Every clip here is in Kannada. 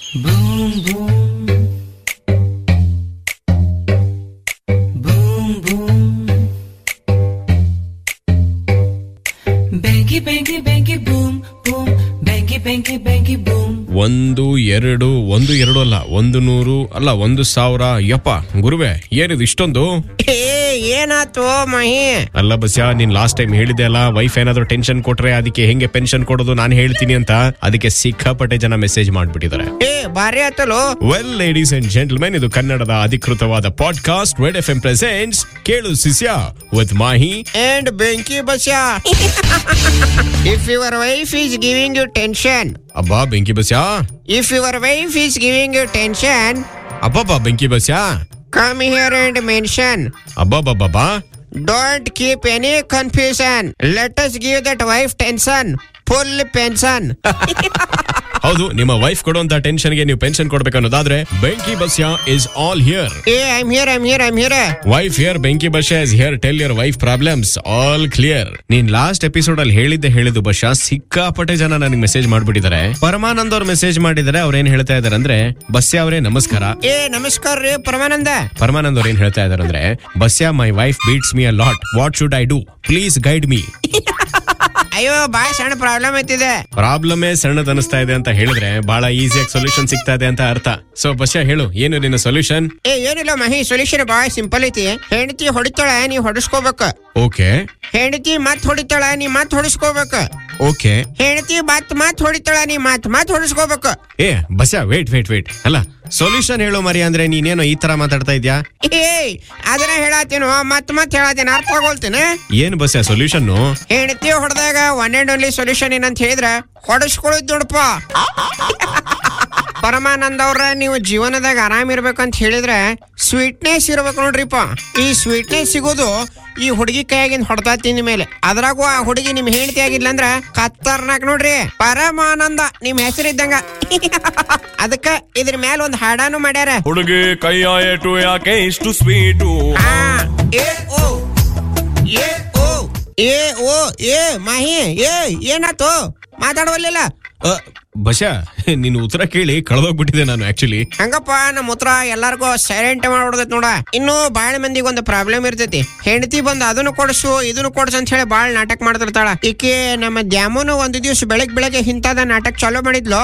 Boom boom. Boom boom. Banky banky banky boom boom. Banky banky banky boom. ಒಂದು ಎರಡು ಒಂದು ಎರಡು ಅಲ್ಲ ಒಂದು ನೂರು ಅಲ್ಲ ಒಂದು ಸಾವಿರ ಯಪ್ಪ ಗುರುವೆ ಏನಿದು ಇಷ್ಟೊಂದು ಏ ಏನಾತು ಮಹಿ ಅಲ್ಲ ಬಸ್ಯಾ ನೀನ್ ಲಾಸ್ಟ್ ಟೈಮ್ ಹೇಳಿದೆ ಅಲ್ಲ ವೈಫ್ ಏನಾದ್ರು ಟೆನ್ಷನ್ ಕೊಟ್ರೆ ಅದಕ್ಕೆ ಹೆಂಗೆ ಪೆನ್ಷನ್ ಕೊಡೋದು ನಾನು ಹೇಳ್ತೀನಿ ಅಂತ ಅದಕ್ಕೆ ಸಿಕ್ಕಾಪಟ್ಟೆ ಜನ ಮೆಸೇಜ್ ಮಾಡ್ಬಿಟ್ಟಿದ್ದಾರೆ ಏ ಬಾರಿ ಆತಲು ವೆಲ್ ಲೇಡೀಸ್ ಅಂಡ್ ಜೆಂಟಲ್ಮೆನ್ ಇದು ಕನ್ನಡದ ಅಧಿಕೃತವಾದ podcast red F M presents ಕೇಳು ಸಿಸ್ಯಾ with Mahi and Benki Basya if your wife is giving you tension ಅಬ್ಬಾ Benki Basya if your wife is giving you tension ಅಬ್ಬಬ್ಬಾ Benki Basya come here and mention ಅಬ್ಬಬ್ಬಬ್ಬಾ don't keep any confusion let us give that wife tension full pension ಹೌದು ನಿಮ್ಮ ವೈಫ್ ಕೊಡುವಂತ ಟೆನ್ಷನ್ಗೆ ನೀವು ಪೆನ್ಷನ್ ಕೊಡ್ಬೇಕನ್ನೋದಾದ್ರೆ ಬೆಂಕಿ ಬಸ್ಯಾ ಇಸ್ ಆಲ್ ಹಿಯರ್ ಏ I'm here I'm here I'm here wife here Benki Basya is here tell your wife problems all clear ನೀನ್ ಲಾಸ್ಟ್ ಎಪಿಸೋಡ್ ಅಲ್ಲಿ ಹೇಳಿದ್ದೆ ಹೇಳಿದ್ದು ಬಸ್ಯಾ ಸಿಕ್ಕಾಪಟ್ಟೆ ಜನ ನನಗೆ ಮೆಸೇಜ್ ಮಾಡ್ಬಿಟ್ಟಿದ್ದಾರೆ ಪರಮಾನಂದ್ ಅವ್ರು ಮೆಸೇಜ್ ಮಾಡಿದ್ದಾರೆ ಅವ್ರು ಏನ್ ಹೇಳ್ತಾ ಇದಾರೆ ಅಂದ್ರೆ ಬಸ್ಯಾ ಅವರೇ ನಮಸ್ಕಾರ ಏ ನಮಸ್ಕಾರ ರೀ ಪರಮಾನಂದ ಪರಮಾನಂದ್ ಅವ್ರು ಏನ್ ಹೇಳ್ತಾ ಇದಾರೆ ಅಂದ್ರೆ Basya my wife beats me a lot what should I do please guide me ಅಯ್ಯೋ ಬಾ ಸಣ್ಣ ಪ್ರಾಬ್ಲಮ್ ಐತಿದೆ ಪ್ರಾಬ್ಲಮೇ ಸಣ್ಣದ್ ಅನಿಸ್ತಾ ಇದೆ ಅಂತ ಹೇಳಿದ್ರೆ ಬಹಳ ಈಸಿಯಾಗಿ ಸೊಲ್ಯೂಷನ್ ಸಿಗ್ತಾ ಇದೆ ಅಂತ ಅರ್ಥ ಸೊ ಬಸ್ಯಾ ಹೇಳು ಏನು ನಿನ್ನ ಸೊಲ್ಯೂಷನ್ ಏ ಏನಿಲ್ಲ ಮಹಿ ಸೊಲ್ಯೂಷನ್ ಬಾಳ ಸಿಂಪಲ್ ಐತಿ ಹೆಂಡತಿ ಹೊಡಿತಾಳ ನೀ ಹೊಡಿಸ್ಕೋಬೇಕ ಓಕೆ ಹೆಂಡತಿ ಮತ್ ಹೊಡಿತಾಳ ನೀ ಮತ್ ಹೊಡಿಸ್ಕೋಬೇಕ ಓಕೆ ಹೆಂಡತಿ ಮತ್ ಮತ್ ಹೊಡಿತಾಳ ನೀ ಮತ್ ಮತ್ ಹೊಡಿಸ್ಕೋಬೇಕ ಏ ಬಸ್ಯಾ ವೇಟ್ ವೇಟ್ ವೇಟ್ ಅಲ್ಲ ಸೊಲ್ಯೂಷನ್ ಹೇಳೋ ಮರಿ ಅಂದ್ರೆ ನೀನೇನೋ ಈ ತರ ಮಾತಾಡ್ತಾ ಇದ್ಯಾ ಏ ಅದನ್ನ ಹೇಳತ್ತೇನು ಮತ್ ಮತ್ ಹೇಳತ್ತೇನೆ ಅರ್ಥ ಆಗೋಲ್ತೇನೆ ಏನ್ ಬಸ್ಯಾ ಸೊಲ್ಯೂಷನ್ ಹೆಂಡತಿ ಹೊಡೆದಾಗ ಒನ್ ಅಂಡ್ ಓನ್ಲಿ ಸೊಲ್ಯೂಷನ್ ಏನಂತ ಹೇಳಿದ್ರ ಹೊಡಿಸ್ಕೊಳ್ಳೋದ್ ನೋಡಪ್ಪ ಪರಮಾನಂದ ಅವ್ರ ನೀವು ಜೀವನದಾಗ ಆರಾಮ್ ಇರ್ಬೇಕಂತ ಹೇಳಿದ್ರೆ ಸ್ವೀಟ್ನೆಸ್ ಇರ್ಬೇಕು ನೋಡ್ರಿಪ್ಪ ಈ ಸ್ವೀಟ್ನೆಸ್ ಸಿಗೋದು ಈ ಹುಡುಗಿ ಕೈಯಾಗಿಂದ ಹೊಡ್ತಾ ತಿಂದ ಮೇಲೆ ಅದ್ರಾಗೂ ಆ ಹುಡುಗಿ ನಿಮ್ ಹೆಂಡತಿ ಆಗಿಲ್ಲ ಅಂದ್ರ ಕತ್ತರ್ನಾಕ್ ನೋಡ್ರಿ ಪರಮಾನಂದ ನಿಮ್ ಹೆಸರಿದ್ದಂಗ ಅದಕ್ಕ ಇದ್ರ ಮೇಲೆ ಒಂದ್ ಹಾಡಾನು ಮಾಡ್ಯಾರ ಹುಡುಗಿ ಕೈಯ ಏಟು ಯಾಕೆ ಇಷ್ಟು ಸ್ವೀಟು ಆ, ಏ ಓ ಏ ಓ ಏ ಓ ಏ ಮಾಹಿ ಏ ಏನಾತು ಮಾತಾಡವಲ್ಲಿಲ್ಲ ಬಸ್ಯಾ ನಿನ್ ಉತ್ತರ ಕೇಳಿ ಕಳೆದೋಗ್ಬಿಟ್ಟಿದೆ ನಾನು ಆಕ್ಚುಲಿ ಹಂಗಪ್ಪ ನಮ್ಮ ಉತ್ತರ ಎಲ್ಲಾರ್ಗು ಸೈಲೆಂಟ್ ಮಾಡ್ಬಿಡ್ತೈತಿ ನೋಡ ಇನ್ನು ಬಾಳ ಮಂದಿಗೆ ಒಂದು ಪ್ರಾಬ್ಲಮ್ ಇರ್ತೈತಿ ಹೆಂಡತಿ ಬಂದು ಅದನ್ನು ಕೊಡ್ಸು ಇದನ್ನು ಕೊಡ್ಸು ಅಂತ ಹೇಳಿ ಬಾಳ ನಾಟಕ ಮಾಡ್ತಿರ್ತಾಳ ಈಕೆ ನಮ್ಮ ದ್ಯಾಮನು ಒಂದು ದಿವ್ಸ ಬೆಳಗ್ ಬೆಳಗ್ಗೆ ಇಂತದ ನಾಟಕ ಚಾಲೂ ಮಾಡಿದ್ಲು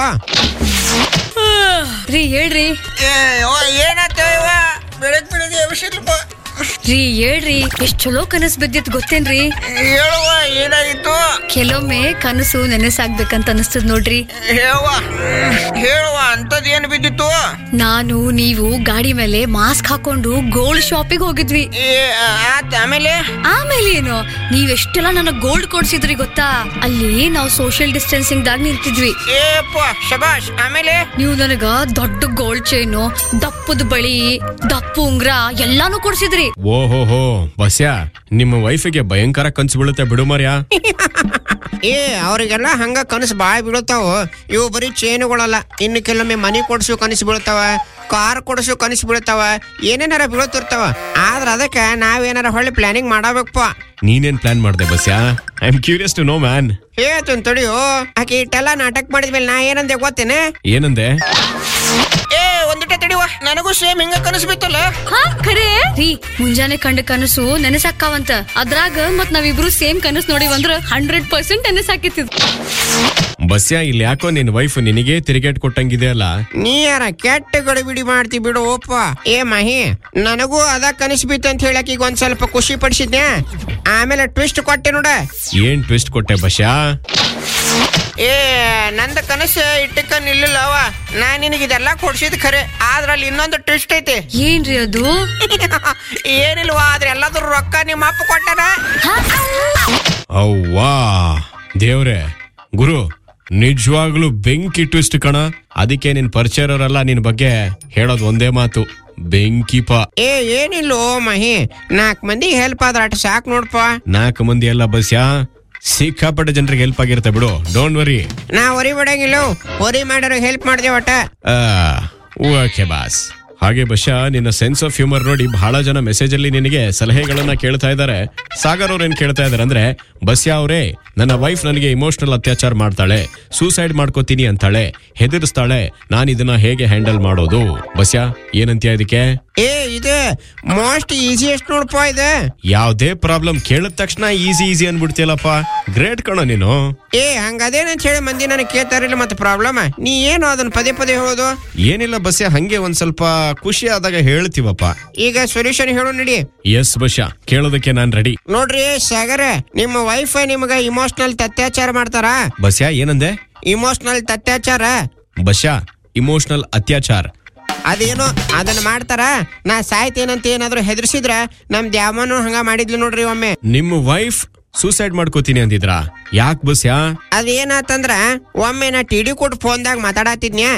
ರೀ ಹೇಳ್ರಿ ಏನಾತ ಬೆಳಗ್ ಬೆಳಗ್ಗೆ ರೀ ಹೇಳ್ರಿ ಎಷ್ಟ್ ಚಲೋ ಕನಸ್ ಬಿದ್ದಿತ್ ಗೊತ್ತೇನ್ರಿ ಹೇಳುವ ಏನಾಗಿತ್ತು ಕೆಲವೊಮ್ಮೆ ಕನಸು ನೆನಸಾಗ್ಬೇಕಂತ ಅನಿಸ್ತದ ನೋಡ್ರಿ ಹೇಳುವ ಹೇಳುವ ಅಂತದ್ ಏನ್ ಬಿದ್ದಿತ್ತು ನಾನು ನೀವು ಗಾಡಿ ಮೇಲೆ ಮಾಸ್ಕ್ ಹಾಕೊಂಡು ಗೋಲ್ಡ್ ಶಾಪಿಗೆ ಹೋಗಿದ್ವಿ ಏ ಆತ ಆಮೇಲೆ ಆಮೇಲೆ ಏನು ನೀವ್ ಎಷ್ಟೆಲ್ಲ ನನಗ್ ಗೋಲ್ಡ್ ಕೊಡ್ಸಿದ್ರಿ ಗೊತ್ತಾ ಅಲ್ಲಿ ನಾವು ಸೋಷಿಯಲ್ ಡಿಸ್ಟೆನ್ಸಿಂಗ್ ದಾಗ ನಿಂತಿದ್ವಿ ಏಪ್ಪ ಶಬಾಷ್ ಆಮೇಲೆ ನೀವು ನನಗ ದೊಡ್ಡ ಗೋಲ್ಡ್ ಚೈನು ದಪ್ಪದ ಬಳಿ ದಪ್ಪ ಉಂಗ್ರ ಎಲ್ಲಾನು ಕೊಡ್ಸಿದ್ರಿ ಓಹೋ ಹೋ ಬಸ್ಯಾ ನಿಮ್ಮ ವೈಫಿಗೆ ಭಯಂಕರ ಕನ್ಸು ಬೀಳುತ್ತೆ ಬಿಡು ಮರ್ಯಾ ಏ ಅವ್ರಿಗೆಲ್ಲ ಹಂಗ ಕನಸು ಬಾಳ್ ಬೀಳುತ್ತಾವ ಇವು ಬರೀ ಚೇನುಗಳಲ್ಲ ಇನ್ನು ಕೆಲವೊಮ್ಮೆ ಮನಿ ಕೊಡ್ಸು ಕನಸು ಬೀಳ್ತಾವ ಕಾರ್ ಕೊಡ್ಸು ಕನಸು ಬೀಳ್ತಾವ ಏನೇನಾರ ಬೀಳುತ್ತಿರ್ತಾವ ಆದ್ರ ಅದಕ್ಕ ನಾವೇನಾರ ಹೊಳ್ಳಿ ಪ್ಲಾನಿಂಗ್ ಮಾಡಬೇಕಪ್ಪ ನೀನೇನ್ ಪ್ಲಾನ್ ಮಾಡ್ದೆ Basya I am curious to know man ಹೇಳ್ತೀನಿ ತಡಿಯೋ ಆಕೆ ಇಟ್ಟೆಲ್ಲ ನಾಟಕ ಮಾಡಿದ್ಮೇಲೆ ನಾ ಏನಂದೆ ಗೊತ್ತೇನೆ ಏನಂದೆ ಏ ಒಂದಿಟ ತಡಿವ ನನಗೂ ಸೇಮ್ ಹಿಂಗ ಕನಸು ಬಿತ್ತಲ್ಲ ಹಾ ಖರೆ ರೀ ಮುಂಜಾನೆ ಕಂಡ ಕನಸು ನೆನಸಾಕಾವಂತ ಅದ್ರಾಗ ಮತ್ ನಾವಿಬ್ರು ಸೇಮ್ ಕನಸು ನೋಡಿವಂದ್ರ ಹಂಡ್ರೆಡ್ ಪರ್ಸೆಂಟ್ ನೆನಸಾಕಿತ್ತಿದ್ ಬಸ್ಯಾ ಇಲ್ಲಿ ಯಾಕೋ ನಿನ್ ವೈಫ್ ನಿನಗೆ ತಿರುಗೇಟ್ ಕೊಟ್ಟಂಗಿದೆ ಅಲ್ಲ ನೀ ಯಾರ ಕೆಟ್ಟ ಗಡಿಬಿಡಿ ಮಾಡ್ತಿ ಬಿಡು ಓಪ್ಪ ಏ ಮಹಿ ನನಗೂ ಅದ ಕನಸು ಬಿತ್ತು ಅಂತ ಹೇಳಕ್ ಈಗ ಒಂದ್ ಸ್ವಲ್ಪ ಖುಷಿ ಪಡಿಸಿದ್ನೆ ಆಮೇಲೆ ಟ್ವಿಸ್ಟ್ ಕೊಟ್ಟೆ ನೋಡ ಏನ್ ಟ್ವಿಸ್ಟ್ ಕೊಟ್ಟೆ ಬಸ್ಯಾ ಏ ನಂದ ಕನಸು ಇಟ್ಟಕ್ಕ ನಿಲ್ಲಿಲ್ಲ ಅವ ನಾ ನಿನಗೆ ಇದೆಲ್ಲ ಕೊಡ್ಸಿದ್ ಖರೆ ಆದ್ರ ಅಲ್ಲಿ ಇನ್ನೊಂದು ಟ್ವಿಸ್ಟ್ ಐತಿ ಏನ್ರಿ ಅದು ಏನಿಲ್ವಾ ಆದ್ರೆ ಎಲ್ಲಾದ್ರೂ ರೊಕ್ಕ ನಿಮ್ಮ ಅಪ್ಪ ಕೊಟ್ಟಾನ ಅವ್ವಾ ದೇವ್ರೆ ಗುರು ನಿಜವಾಗ್ಲೂ ಬೆಂಕಿ ಟ್ವಿಸ್ಟ್ ಕಣ ಅದಕ್ಕೆ ನಿನ್ ಪರಿಚಯ ಇರೋರೆಲ್ಲ ನಿನ್ ಬಗ್ಗೆ ಹೇಳೋದ್ ಒಂದೇ ಮಾತು ಬೆಂಕಿಪ ಏ ಏನಿಲ್ಲೋ ಮಹಿ ನಾಲ್ಕು ಮಂದಿ ಹೆಲ್ಪ್ ಆದ್ರ ಅಟ್ ಸಾಕ್ ನೋಡ್ಪ ನಾಲ್ಕು ಮಂದಿ ಎಲ್ಲ ಬಸ್ಯಾ ಸಿಕ್ಕಾಪಟ್ಟೆ ಜನರಿಗೆ ಹೆಲ್ಪ್ ಆಗಿರುತ್ತೆ ಬಿಡು ಡೋಂಟ್ ವರಿ ನಾ ಹೊರಿ ಬಿಡಂಗಿಲ್ಲ ಹೊರಿ ಮಾಡೋರು ಹೆಲ್ಪ್ ಮಾಡ್ದೆ ಒಟ್ಟ ಓಕೆ ಬಾಸ್ ಹಾಗೆ ಬಶ್ಯ ನಿನ್ನ ಸೆನ್ಸ್ ಆಫ್ ಹ್ಯೂಮರ್ ನೋಡಿ ಬಹಳ ಜನ ಮೆಸೇಜ್ ಅಲ್ಲಿ ನಿನಗೆ ಸಲಹೆಗಳನ್ನ ಕೇಳ್ತಾ ಇದ್ದಾರೆ ಸಾಗರ್ ಅವ್ರು ಏನ್ ಕೇಳ್ತಾ ಇದಾರೆ ಅಂದ್ರೆ ಬಸ್ಯ ಅವರೇ ನನ್ನ ವೈಫ್ ನನಗೆ ಇಮೋಷನಲ್ ಅತ್ಯಾಚಾರ ಮಾಡ್ತಾಳೆ ಸೂಸೈಡ್ ಮಾಡ್ಕೋತೀನಿ ಅಂತಾಳೆ ಹೆದರ್ಸ್ತಾಳೆ ನಾನು ಇದನ್ನ ಹೇಗೆ ಹ್ಯಾಂಡಲ್ ಮಾಡೋದು ಬಸ್ಯ ಏನಂತ್ಯ ಇದಕ್ಕೆ ಏ ಇದು ಮೋಸ್ಟ್ ಈಸಿಯೆಸ್ಟ್ ನೋಡಪ್ಪ ಇದು ಯಾವ್ದೇ ಪ್ರಾಬ್ಲಮ್ ಕೇಳಿದ ತಕ್ಷಣ ಈಸಿ ಈಸಿ ಅನ್ಬಿಡ್ತೀಯಲ್ಲಪ್ಪ ಗ್ರೇಟ್ ಕಣೋ ನೀನು ಏ ಹಂಗದೇನಂತ ಹೇಳಿ ಮಂದಿ ನನಗೆ ಕೇಳ್ತಾರಿಲ್ಲ ಮತ್ತೆ ಪ್ರಾಬ್ಲಮ್ ನೀ ಏನು ಅದನ್ನ ಪದೇ ಪದೇ ಹೇಳೋದು ಏನಿಲ್ಲ ಬಸ್ಯ ಹಂಗೆ ಒಂದ್ ಸ್ವಲ್ಪ ಖುಷಿ ಆದಾಗ ಹೇಳ್ತೀವಪ್ಪ ಈಗ ಸೊಲ್ಯೂಷನ್ ಹೇಳು ನಡಿ ಎಸ್ ಬಸ್ಯ ಕೇಳೋದಕ್ಕೆ ನಾನ್ ರೆಡಿ ನೋಡ್ರಿ ಸಾಗರ ನಿಮ್ಮ ವೈಫ್ ನಿಮ್ಗ ಇಮೋಷನಲ್ ಅತ್ಯಾಚಾರ ಮಾಡ್ತಾರ ಬಸ್ಯ ಏನಂದೆ ಇಮೋಷನಲ್ ಅತ್ಯಾಚಾರ ಬಸ್ಯ ಇಮೋಷನಲ್ ಅತ್ಯಾಚಾರ್ ಅದೇನು ಅದನ್ನ ಮಾಡ್ತಾರ ನಾ ಸಾಯ್ತೇನಂತ ಏನಾದ್ರು ಹೆದರ್ಸಿದ್ರ ನಮ್ ದ್ಯಾಮನು ಹಂಗ ಮಾಡಿದ್ಲು ನೋಡ್ರಿ ಒಮ್ಮೆ ನಿಮ್ಮ ವೈಫ್ ಸೂಸೈಡ್ ಮಾಡ್ಕೋತೀನಿ ಅಂದಿದ್ರ ಯಾಕ್ ಬಸ್ಯ ಅದೇನಾತಂದ್ರ ಒಮ್ಮೆ ನಾ ಟಿಡಿ ಕೊಟ್ಟು ಫೋನ್ದಾಗ ಮಾತಾಡತ್ತಿದ್ನ್ಯಾ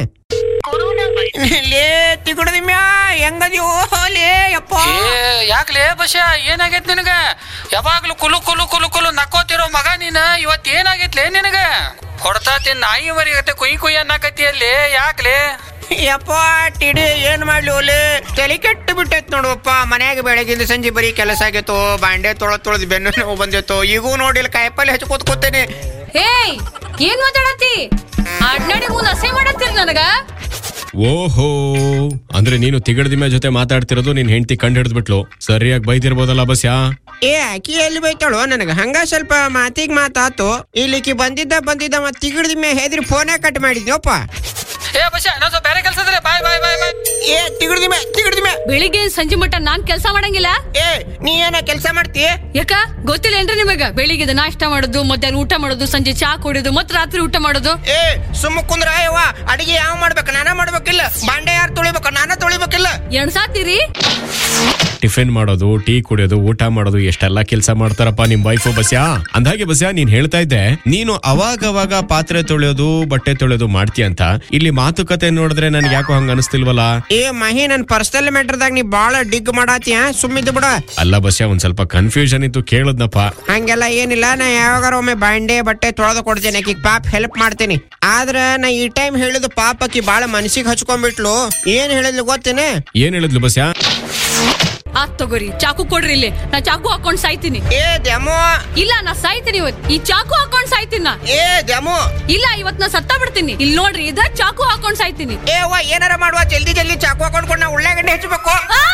ಲೇ ತಿಗುಡದಿಮ್ಯಾ ಹೆಂಗದ್ಯೋ ಲೇ ಯಪ್ಪ ಏ ಯಾಕ್ಲೇ ಬಶ ಏನಾಗೈತ್ ನಿನಗ ಯಾವಾಗ್ಲೂ ಕುಲು ಕುಲು ಕುಲು ಕುಲು ನಕ್ಕೋತಿರೋ ಮಗ ನೀನ ಇವತ್ ಏನಾಗೈತ್ಲೇ ನಿನಗ ಹೊಡ್ತಾ ತಿನ್ ನಾಯಿ ಮರಿಗತ್ತೆ ಕುಯ್ ಕುಯ್ ಅನ್ನಕತ್ತಿಯಲ್ಲಿ ಯಾಕ್ಲೇ ಯಪ್ಪ ಟಿಡಿ ಏನ್ ಮಾಡ್ಲಿ ಓಲೆ ತಲೆ ಕೆಟ್ಟು ಬಿಟ್ಟೈತ್ ನೋಡುವಪ್ಪ ಮನ್ಯಾಗ ಬೆಳಗಿಂದ ಸಂಜೆ ಬರೀ ಕೆಲಸ ಆಗೈತೋ ಬಾಂಡೆ ತೊಳೆದ್ ತೊಳೆದ್ ಬೆನ್ನು ನೋವು ಬಂದಿತ್ತು ಈಗೂ ನೋಡಿಲ್ಲ ಕಾಯಿಪಲ್ಲೆ ಹಚ್ಚಿ ಕೂತ್ ಕೂತೇನೆ ಏಯ್ ಏನ್ ಮಾತಾಡತ್ತಿ ಅಡ್ನಾಡಿ ಮುಂದ್ ಅಸಹ್ಯ ಮಾಡತ್ತೀರಿ ನನಗ ಓಹೋ ಅಂದ್ರೆ ನೀನು ತಿಗಡ್ದಿಮೆ ಜೊತೆ ಮಾತಾಡ್ತಿರೋದು ನಿನ್ ಹೆಂಡತಿ ಕಂಡು ಹಿಡಿದ್ಬಿಟ್ಲು ಸರಿಯಾಗಿ ಬೈದಿರ್ಬೋದಲ್ಲ ಬಸ್ಯಾ ಏ ಅಕ್ಕಿ ಎಲ್ಲಿ ಬೈತಾಳು ನನಗ ಹಂಗ ಸ್ವಲ್ಪ ಮಾತಿಗ್ ಮಾತಾತು ಇಲ್ಲಿಕಿ ಬಂದಿದ್ದ ಬಂದಿದ್ದ ಮತ್ ತಿಗಿಡ್ದಿಮ್ಮೆ ಹೆದ್ರಿ ಫೋನೇ ಕಟ್ ಮಾಡಿದ್ನಪ್ಪ ಏ ಬಶ ನಾನು ಸ್ವಲ್ಪ ಬೇರೆ ಕೆಲಸ ಬಾಯ್ ಬಾಯ್ ಬಾಯ್ ಬಾಯ್ ಏ ತಿಗಿಡ್ದಿಮೆ ತಿಗಿಡ್ದಿಮೆ ಬೆಳಿಗ್ಗೆ ಸಂಜೆ ಮಟ್ಟ ನಾನ್ ಕೆಲ್ಸ ಮಾಡಂಗಿಲ್ಲ ಏ ನೀ ಏನ ಕೆಲಸ ಮಾಡ್ತಿ ಯಾಕ ಗೊತ್ತಿಲ್ಲೇನ್ರಿ ನಿಮಗ ಬೆಳಿಗ್ಗೆ ನಾಷ್ಟ ಮಾಡೋದು ಮಧ್ಯಾಹ್ನ ಊಟ ಮಾಡೋದು ಸಂಜೆ ಚಾ ಕುಡಿಯೋದು ಮತ್ ರಾತ್ರಿ ಊಟ ಮಾಡೋದು ಏ ಸುಮ್ಮ ಕುಂದ್ರ ಯವ್ವ ಅಡಿಗೆ ಯಾವ ಮಾಡ್ಬೇಕು ನಾನ ಮಾಡ್ಬೇಕಿಲ್ಲ ಬಾಂಡೆ ಯಾರು ತೊಳಿಬೇಕು ನಾನ ತೊಳಿಬೇಕಿಲ್ಲ ಎಣ್ಸಾತೀರಿ ಟಿಫಿನ್ ಮಾಡೋದು ಟೀ ಕುಡಿಯೋದು ಊಟ ಮಾಡೋದು ಎಷ್ಟೆಲ್ಲ ಕೆಲಸ ಮಾಡ್ತಾರಪ್ಪ ನಿಮ್ ವೈಫು ಬಸ್ಯಾ ಅಂದಾಗೆ ಬಸ್ಯಾ ನೀನ್ ಹೇಳ್ತಾ ಇದ್ದೆ ನೀನು ಅವಾಗ ಅವಾಗ ಪಾತ್ರೆ ತೊಳೆಯೋದು ಬಟ್ಟೆ ತೊಳೆಯೋದು ಮಾಡ್ತೀಯ ಅಂತ ಇಲ್ಲಿ ಮಾತುಕತೆ ನೋಡಿದ್ರೆ ನನ್ಗೆ ಯಾಕೋ ಹಂಗ ಅನಿಸ್ತಿಲ್ವಲ್ಲ ಏ ಮಹಿ ನನ್ ಪರ್ಸನಲ್ ಮ್ಯಾಟರ್ದಾಗ ನೀ ಬಾಳ ಡಿಗ್ ಮಾಡಾತಿಯ ಸುಮ್ಮಿದ್ದು ಬಿಡ ಅಲ್ಲ ಬಸ್ಯಾ ಒಂದ್ ಸ್ವಲ್ಪ ಕನ್ಫ್ಯೂಷನ್ ಇತ್ತು ಕೇಳದ್ನಪ್ಪ ಹಂಗೆಲ್ಲ ಏನಿಲ್ಲ ನಾ ಯಾವಾಗಾರ ಒಮ್ಮೆ ಬಾಂಡೆ ಬಟ್ಟೆ ತೊಳೆದು ಕೊಡ್ತೇನೆ ಆಕಿಗ್ ಪಾಪ ಹೆಲ್ಪ್ ಮಾಡ್ತೇನೆ ಆದ್ರ ನಾ ಈ ಟೈಮ್ ಹೇಳಿದ ಪಾಪ ಆಕಿ ಬಾಳ ಮನಸ್ಸಿಗೆ ಹಚ್ಕೊಂಡ್ಬಿಟ್ಲು ಏನ್ ಹೇಳಿದ್ಲು ಗೊತ್ತೇನೆ ಏನ್ ಹೇಳಿದ್ಲು ಬಸ್ಯಾ ಆತ್ ತಗೋರಿ ಚಾಕು ಕೊಡ್ರಿ ಇಲ್ಲಿ ನಾ ಚಾಕು ಹಾಕೊಂಡ್ ಸಾಯ್ತೀನಿ ಏ ದ್ಯಾಮೋ ಇಲ್ಲ ನಾ ಸಾಯ್ತೀನಿ ಇವತ್ ಈ ಚಾಕು ಹಾಕೊಂಡ್ ಸಾಯ್ತೀನಿ ನಾ ಏ ದ್ಯಾಮೋ ಇಲ್ಲ ಇವತ್ ನಾ ಸತ್ತ ಬಿಡ್ತೀನಿ ಇಲ್ಲಿ ನೋಡ್ರಿ ಇದ ಚಾಕು ಹಾಕೊಂಡ್ ಸಾಯ್ತೀನಿ ಏ ಅವ್ವ ಏನಾರ ಮಾಡುವ ಜಲ್ದಿ ಜಲ್ದಿ ಚಾಕು ಹಾಕೊಂಡ್ಕೊಂಡು ನಾ ಉಳ್ಳಾಗಡ್ಡೆ ಹಚ್ಚಬೇಕು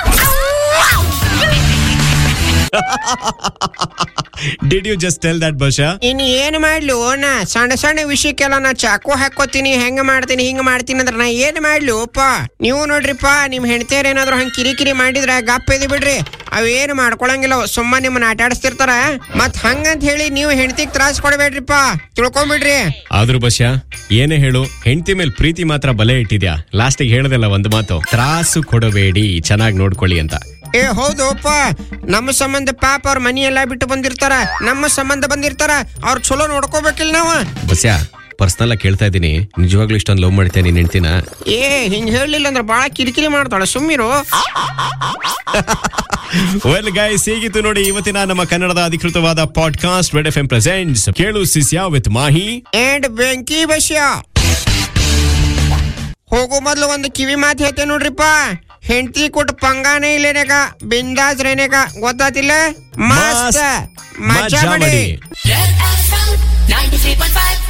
did you just tell that Basya ಇನ್ ಏನ್ ಮಾಡ್ಲಿ ನಾ ಸಣ್ಣ ಸಣ್ಣ ವಿಷಯಕ್ಕೆಲ್ಲ ನಾ ಚಾಕು ಹಾಕೋತೀನಿ ಹೆಂಗ ಮಾಡ್ತೀನಿ ಹಿಂಗ ಮಾಡ್ತೀನಿ ಅಂದ್ರ ನಾ ಏನ್ ಮಾಡ್ಲಿ ಓಪ ನೀವು ನೋಡ್ರಿಪ್ಪ ನಿಮ್ ಹೆಂಡತಿಯರ್ ಏನಾದ್ರು ಹಂಗ ಕಿರಿಕಿರಿ ಮಾಡಿದ್ರ ಗಪ್ಪ ಎದಿ ಬಿಡ್ರಿ ಅವೇನು ಮಾಡ್ಕೊಳಂಗಿಲ್ಲ ಸುಮ್ಮ ನಿಮ್ಮನ್ನ ಆಟ ಆಡಿಸ್ತಿರ್ತಾರ ಮತ್ ಹಂಗಂತ ಹೇಳಿ ನೀವು ಹೆಂಡತಿಗ್ ತ್ರಾಸ್ ಕೊಡಬೇಡ್ರಿಪ್ಪ ತಿಳ್ಕೊಂಬಿಡ್ರಿ ಆದ್ರೂ ಬಸ್ಯಾ ಏನೇ ಹೇಳು ಹೆಂಡತಿ ಮೇಲೆ ಪ್ರೀತಿ ಮಾತ್ರ ಬಲೆ ಇಟ್ಟಿದ್ಯಾ ಲಾಸ್ಟಿಗೆ ಹೇಳ್ದಲ್ಲ ಒಂದು ಮಾತು ತ್ರಾಸು ಕೊಡಬೇಡಿ ಚೆನ್ನಾಗಿ ನೋಡ್ಕೊಳ್ಳಿ ಅಂತ ಏ ಹೌದು ಅಪ್ಪ ನಮ್ಮ ಸಂಬಂಧ ಪಾಪ ಅವ್ರ ಮನಿ ಎಲ್ಲಾ ಬಿಟ್ಟು ಬಂದಿರ್ತಾರ ನಮ್ಮ ಸಂಬಂಧ ಬಂದಿರ್ತಾರ ಅವ್ರ ಚಲೋ ನೋಡ್ಕೋಬೇಕಿಲ್ಲ ನಾವು ಬಸ್ಯಾ ಪರ್ಸನಲ್ ಆಗಿ ಕೇಳ್ತಾ ಇದ್ದೀನಿ ನಿಜವಾಗ್ಲೂ ಇಷ್ಟೊಂದು ಲವ್ ಮಾಡ್ತೇನೆ ನಿನ್ ಹೆಂಡ್ತಿನ ಏ ಹಿಂಗ್ ಹೇಳಿಲ್ಲ ಅಂದ್ರೆ ಬಾಳ ಕಿರಿಕಿರಿ ಮಾಡ್ತಾಳ ಸುಮ್ಮಿರು ವೆಲ್ ಗೈಸ್ ಹೇಗಿತ್ತು ನೋಡಿ ಇವತ್ತಿನ ನಮ್ಮ ಕನ್ನಡದ ಅಧಿಕೃತವಾದ podcast red F M presents ಕೇಳು ಸಿಸ್ಯಾ ವಿತ್ ಮಾಹಿ ಅಂಡ್ ಬೆಂಕಿ ಬಸ್ಯ ಹೋಗೋ ಮೊದ್ಲು ಒಂದು ಕಿವಿ ಮಾತು ಹೇಳ್ತೆ ನೋಡ್ರಿಪ್ಪ ಹೆಂಡತಿ ಕೊಟ್ಟು ಪಂಗಾನೇ ಇಲ್ಲೇನೇಗ ಬಿಂದಾಸ್ ರೇನೇಗ ಗೊತ್ತಾತಿಲ್ಲ ಮಸ್ತ್ ಮಸ್ತ್ ಮಜಾ ಮಜಾ ಮಾಡಿ ಮಾಡಿ Red FM 93.5